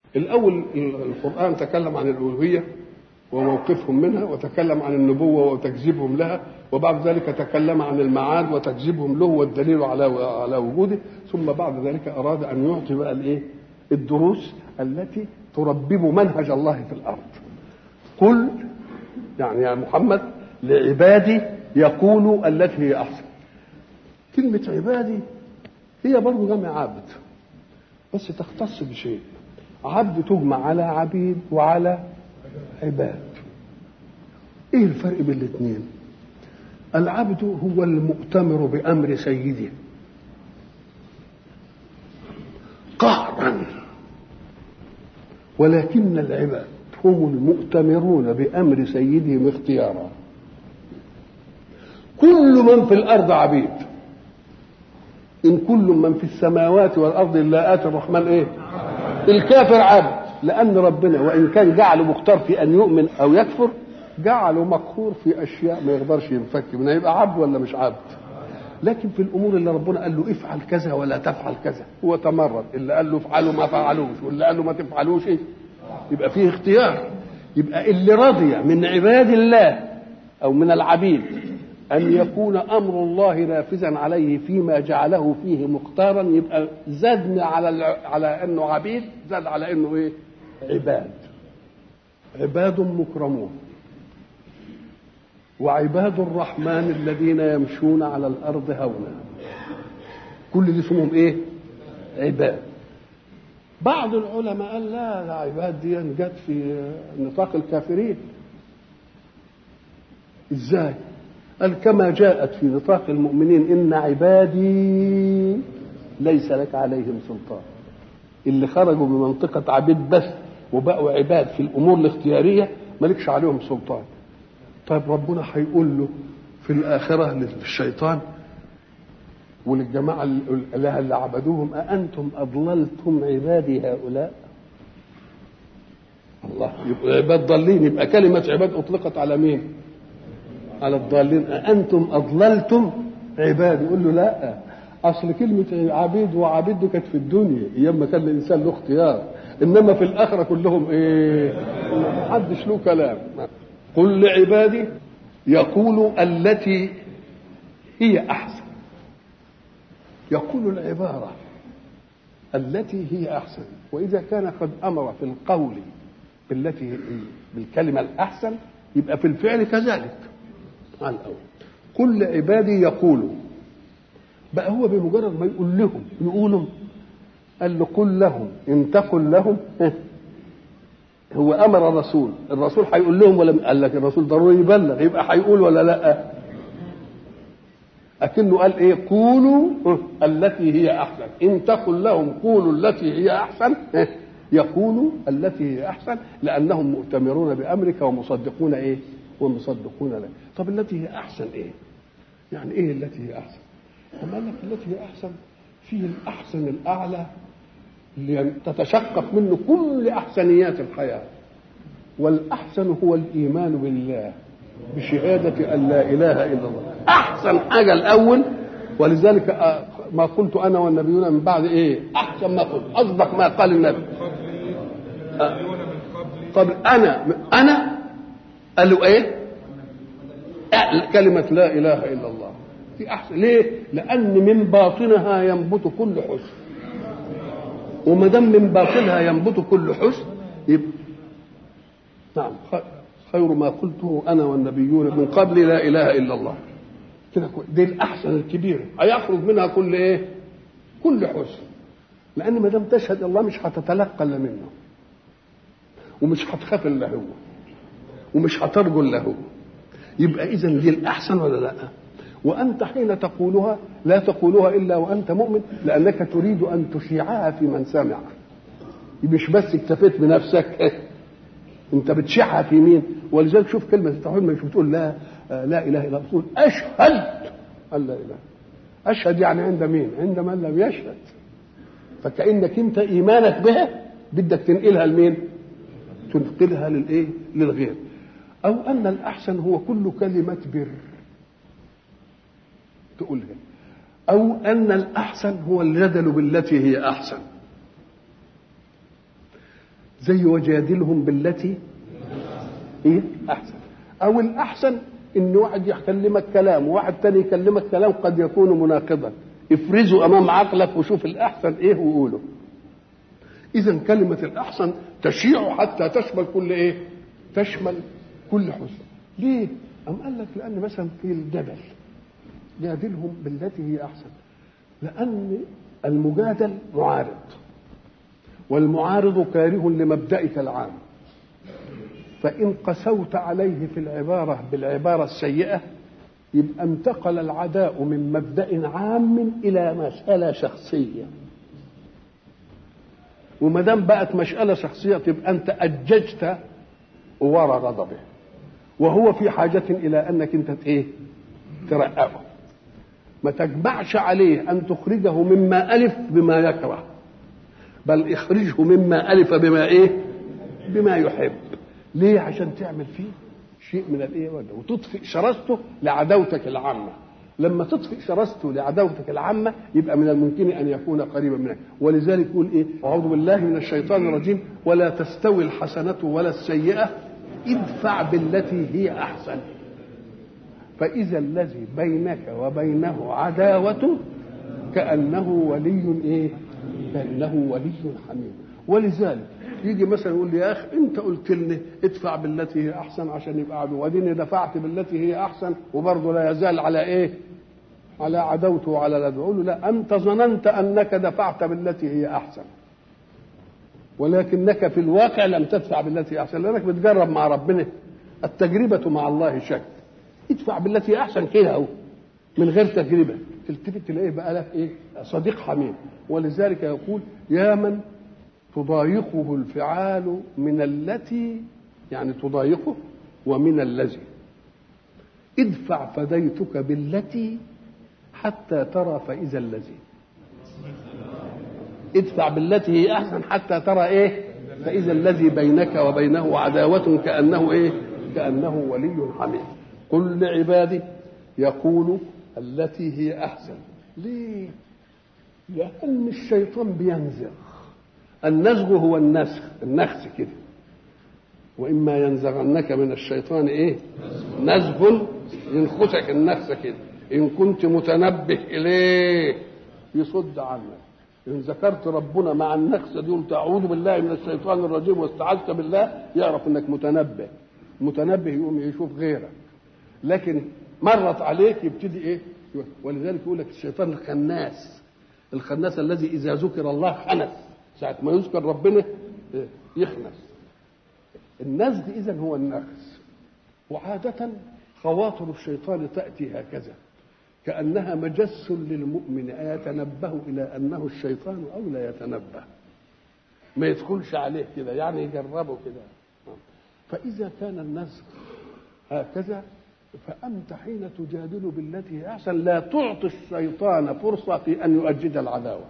الأول القرآن تكلم عن الألوهية وموقفهم منها وتكلم عن النبوة وتكذيبهم لها وبعد ذلك تكلم عن المعاد وتكذيبهم له والدليل على على وجوده ثم بعد ذلك أراد أن يعطي بقى الإيه؟ الدروس التي تربب منهج الله في الأرض قل يعني يا محمد لعبادي يقولوا التي هي أحسن كلمة عبادي هي برضه جمع عبد بس تختص بشيء عبد تجمع على عبيد وعلى عباد ايه الفرق بين الاثنين العبد هو المؤتمر بامر سيده قهرا ولكن العباد هم المؤتمرون بامر سيدهم اختيارا كل من في الارض عبيد ان كل من في السماوات والارض الا اتي الرحمن ايه الكافر عبد لان ربنا وان كان جعله مختار في ان يؤمن او يكفر جعله مقهور في اشياء ما يقدرش ينفك منها يبقى عبد ولا مش عبد لكن في الامور اللي ربنا قال له افعل كذا ولا تفعل كذا هو تمرد اللي قال له افعلوا ما فعلوش واللي قال له ما تفعلوش ايه يبقى فيه اختيار يبقى اللي رضي من عباد الله او من العبيد أن يكون أمر الله نافذا عليه فيما جعله فيه مختارا يبقى زادنا على على أنه عبيد زاد على أنه إيه؟ عباد عباد مكرمون وعباد الرحمن الذين يمشون على الأرض هونا كل دي اسمهم إيه؟ عباد بعض العلماء قال لا لا عباد دي جت في نطاق الكافرين ازاي؟ قال كما جاءت في نطاق المؤمنين ان عبادي ليس لك عليهم سلطان اللي خرجوا بمنطقة عبيد بس وبقوا عباد في الأمور الاختيارية مالكش عليهم سلطان طيب ربنا هيقول له في الآخرة للشيطان وللجماعة اللي عبدوهم أأنتم أضللتم عبادي هؤلاء الله يبقى عباد ضالين يبقى كلمة عباد أطلقت على مين؟ على الضالين أأنتم أضللتم عبادي يقول له لا أصل كلمة عبيد وعبيد دي كانت في الدنيا أيام ما كان الإنسان له اختيار إنما في الآخرة كلهم إيه ما حدش له كلام قل لعبادي يقول التي هي أحسن يقول العبارة التي هي أحسن وإذا كان قد أمر في القول بالتي بالكلمة الأحسن يبقى في الفعل كذلك على الأول كل عبادي يقولوا بقى هو بمجرد ما يقول لهم يقولوا قال له قل لهم ان تقل لهم هو امر الرسول الرسول هيقول لهم ولا قال لك الرسول ضروري يبلغ يبقى هيقول ولا لا اكنه قال ايه قولوا التي هي احسن ان تقل لهم قولوا التي هي احسن يقولوا التي هي احسن لانهم مؤتمرون بامرك ومصدقون ايه ومصدقون له طب التي هي احسن ايه يعني ايه التي هي احسن طب قال لك التي هي احسن فيه الاحسن الاعلى اللي تتشقق منه كل احسنيات الحياه والاحسن هو الايمان بالله بشهاده ان لا اله الا الله احسن حاجه الاول ولذلك ما قلت انا والنبيون من بعد ايه احسن ما قلت اصدق ما قال النبي قبل انا انا قالوا ايه كلمة لا إله إلا الله دي أحسن ليه؟ لأن من باطنها ينبت كل حسن وما دام من باطنها ينبت كل حسن يبقى نعم خير ما قلته أنا والنبيون من قبل لا إله إلا الله كده دي الأحسن الكبيرة هيخرج منها كل إيه؟ كل حسن لأن ما دام تشهد الله مش هتتلقى إلا منه ومش هتخاف إلا هو ومش هترجو الا هو يبقى اذا دي الاحسن ولا لا وانت حين تقولها لا تقولها الا وانت مؤمن لانك تريد ان تشيعها في من سمع مش بس اكتفيت بنفسك انت بتشيعها في مين ولذلك شوف كلمه التوحيد مش بتقول لا لا اله الا الله بتقول اشهد ان لا اله اشهد يعني عند مين عند من لم يشهد فكانك انت ايمانك بها بدك تنقلها لمين تنقلها للايه للغير او ان الاحسن هو كل كلمه بر تقولها او ان الاحسن هو الجدل بالتي هي احسن زي وجادلهم بالتي ايه احسن او الاحسن ان واحد يكلمك كلام وواحد تاني يكلمك كلام قد يكون مناقضا افرزه امام عقلك وشوف الاحسن ايه وقوله اذا كلمه الاحسن تشيع حتى تشمل كل ايه تشمل كل حسن ليه ام قال لك لان مثلا في الجدل جادلهم بالتي هي احسن لان المجادل معارض والمعارض كاره لمبدئك العام فإن قسوت عليه في العبارة بالعبارة السيئة يبقى انتقل العداء من مبدأ عام إلى مسألة شخصية وما دام بقت مسألة شخصية تبقى أنت أججت ورا غضبه وهو في حاجة إلى أنك أنت إيه؟ ترقبه ما تجمعش عليه أن تخرجه مما ألف بما يكره بل اخرجه مما ألف بما إيه؟ بما يحب ليه عشان تعمل فيه شيء من الايه وتطفئ شرسته لعداوتك العامه لما تطفئ شرسته لعداوتك العامه يبقى من الممكن ان يكون قريبا منك ولذلك يقول ايه اعوذ بالله من الشيطان الرجيم ولا تستوي الحسنه ولا السيئه ادفع بالتي هي احسن فاذا الذي بينك وبينه عداوه كانه ولي ايه كانه ولي حميد ولذلك يجي مثلا يقول لي يا اخي انت قلت لي ادفع بالتي هي احسن عشان يبقى عدو واديني دفعت بالتي هي احسن وبرضه لا يزال على ايه؟ على عدوته وعلى العدو اقول له لا انت ظننت انك دفعت بالتي هي احسن ولكنك في الواقع لم تدفع بالتي هي احسن لانك بتجرب مع ربنا التجربه مع الله شك ادفع بالتي هي احسن كده اهو من غير تجربه تلتفت تلاقيه بقى لك ايه صديق حميم ولذلك يقول يا من تضايقه الفعال من التي يعني تضايقه ومن الذي ادفع فديتك بالتي حتى ترى فإذا الذي ادفع بالتي هي أحسن حتى ترى إيه فإذا الذي بينك وبينه عداوة كأنه إيه كأنه ولي حميد قل لعبادي يقول التي هي أحسن ليه لأن الشيطان بينزغ النزغ هو النسخ النخس كده واما ينزغنك من الشيطان ايه نزغ ينخسك النخسه كده ان كنت متنبه اليه يصد عنك ان ذكرت ربنا مع النخسه دي قلت اعوذ بالله من الشيطان الرجيم واستعذت بالله يعرف انك متنبه متنبه يقوم يشوف غيرك لكن مرت عليك يبتدي ايه ولذلك يقول لك الشيطان الخناس الخناس الذي اذا ذكر الله خنس ساعة ما يذكر ربنا يخنس النزغ إذا هو النغز وعادة خواطر الشيطان تأتي هكذا كأنها مجس للمؤمن أيتنبه إلى أنه الشيطان أو لا يتنبه ما يدخلش عليه كده يعني يجربه كده فإذا كان النزغ هكذا فأنت حين تجادل بالتي هي أحسن لا تعطي الشيطان فرصة في أن يؤجج العداوة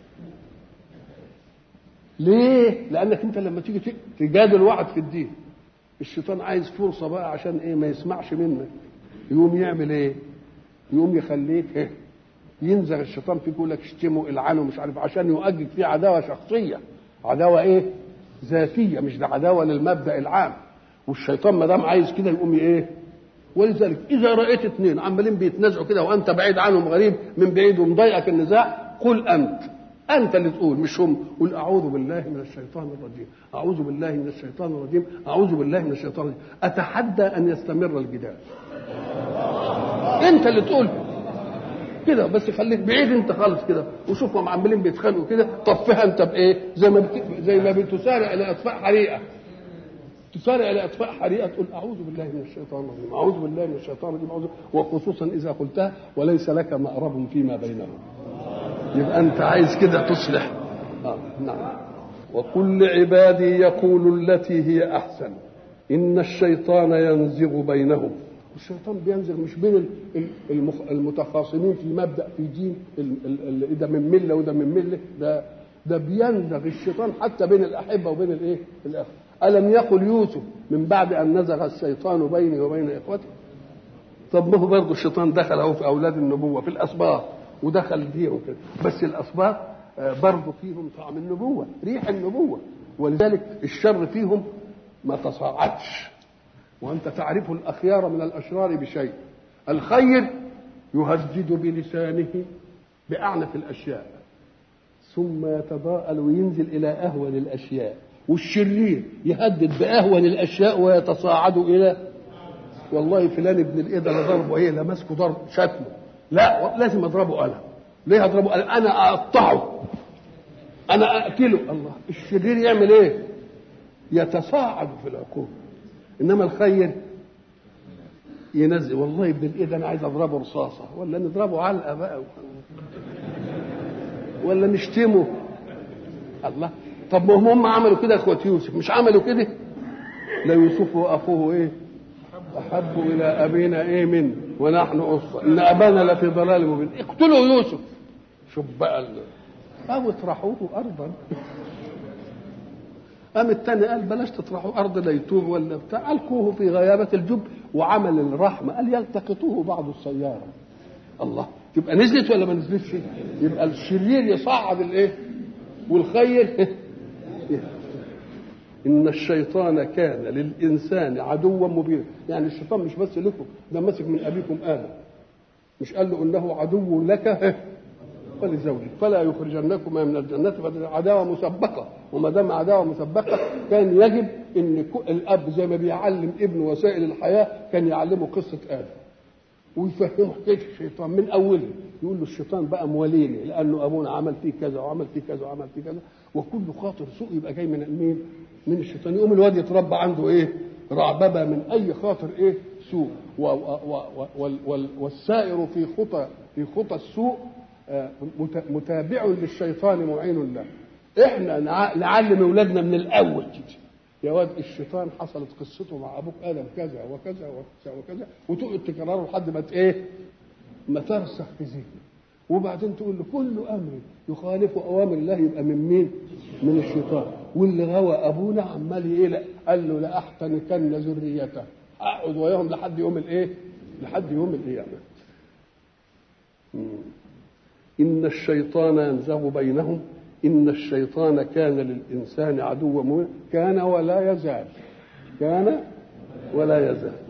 ليه؟ لأنك أنت لما تيجي تجادل واحد في الدين الشيطان عايز فرصة بقى عشان إيه ما يسمعش منك يقوم يعمل إيه؟ يقوم يخليك إيه؟ ينزغ الشيطان فيك يقول لك اشتمه العنه مش عارف عشان يؤجج فيه عداوة شخصية عداوة إيه؟ ذاتية مش عداوة للمبدأ العام والشيطان ما دام عايز كده يقوم إيه؟ ولذلك إذا رأيت اثنين عمالين بيتنازعوا كده وأنت بعيد عنهم غريب من بعيد ومضايقك النزاع قل أنت انت اللي تقول مش هم قل اعوذ بالله من الشيطان الرجيم اعوذ بالله من الشيطان الرجيم اعوذ بالله من الشيطان الرجيم اتحدى ان يستمر الجدال انت اللي تقول كده بس خليك بعيد انت خالص كده وشوفهم عمالين بيتخانقوا كده طفها انت بايه زي ما بت... زي ما بتسارع الى اطفاء حريقه تسارع الى اطفاء حريقه تقول اعوذ بالله من الشيطان الرجيم اعوذ بالله من الشيطان الرجيم أعوذ وخصوصا اذا قلتها وليس لك مأرب فيما بينهم يبقى انت عايز كده تصلح آه نعم وكل عبادي يقول التي هي احسن ان الشيطان ينزغ بينهم الشيطان بينزغ مش بين المخ... المتخاصمين في مبدا في دين ال... ال... ده من مله وده من مله ده ده بينزغ الشيطان حتى بين الاحبه وبين الايه الاخوه الم يقل يوسف من بعد ان نزغ الشيطان بيني وبين اخوتي طب ما هو برضه الشيطان دخل اهو في اولاد النبوه في الاسباط ودخل فيهم كده بس الاسباط برضه فيهم طعم النبوه ريح النبوه ولذلك الشر فيهم ما تصاعدش وانت تعرف الاخيار من الاشرار بشيء الخير يهدد بلسانه باعنف الاشياء ثم يتضاءل وينزل الى اهون الاشياء والشرير يهدد باهون الاشياء ويتصاعد الى والله فلان ابن الايه ده ضربه ايه لا ماسكه ضرب شتمه لا لازم اضربه انا ليه اضربه انا انا اقطعه انا اقتله الله الشرير يعمل ايه يتصاعد في العقوبه انما الخير ينزل والله ابن الايه ده انا عايز اضربه رصاصه ولا نضربه علقه بقى ولا نشتمه الله طب ما هم هم عملوا كده اخوة يوسف مش عملوا كده لا يوسف واخوه ايه احب الى ابينا ايه من ونحن أصفى ان ابانا لفي ضلال مبين اقتلوا يوسف شوف بقى او اطرحوه ارضا قام الثاني قال بلاش تطرحوا ارض لا يتوب ولا بتاع القوه في غيابه الجب وعمل الرحمه قال يلتقطوه بعض السياره الله تبقى نزلت ولا ما نزلتش يبقى الشرير يصعد الايه والخير ان الشيطان كان للانسان عدوا مبينا يعني الشيطان مش بس لكم ده ماسك من ابيكم ادم مش قال له انه عدو لك ولزوجك فلا يخرجنكما من الجنة عداوة مسبقة وما دام عداوة مسبقة كان يجب ان الاب زي ما بيعلم ابنه وسائل الحياة كان يعلمه قصة ادم ويفهمه حكايه الشيطان من اوله يقول له الشيطان بقى مواليني لانه ابونا عمل فيه كذا وعمل فيه كذا وعمل فيه كذا وكل خاطر سوء يبقى جاي من مين؟ من الشيطان يقوم الواد يتربى عنده ايه؟ رعببه من اي خاطر ايه؟ سوء و و و و والسائر في خطى في خطى السوء متابع للشيطان معين له احنا نعلم اولادنا من الاول كده يا واد الشيطان حصلت قصته مع ابوك ادم كذا وكذا وكذا وكذا وتقعد تكرره لحد ما ايه ما ترسخ في ذهنك وبعدين تقول له كل امر يخالف اوامر الله يبقى من مين؟ من الشيطان واللي غوى ابونا عمال ايه قال له لاحتنكن ذريته اقعد وياهم لحد يوم الايه؟ لحد يوم القيامه. ان الشيطان ينزغ بينهم ان الشيطان كان للانسان عدوا مبينا كان ولا يزال كان ولا يزال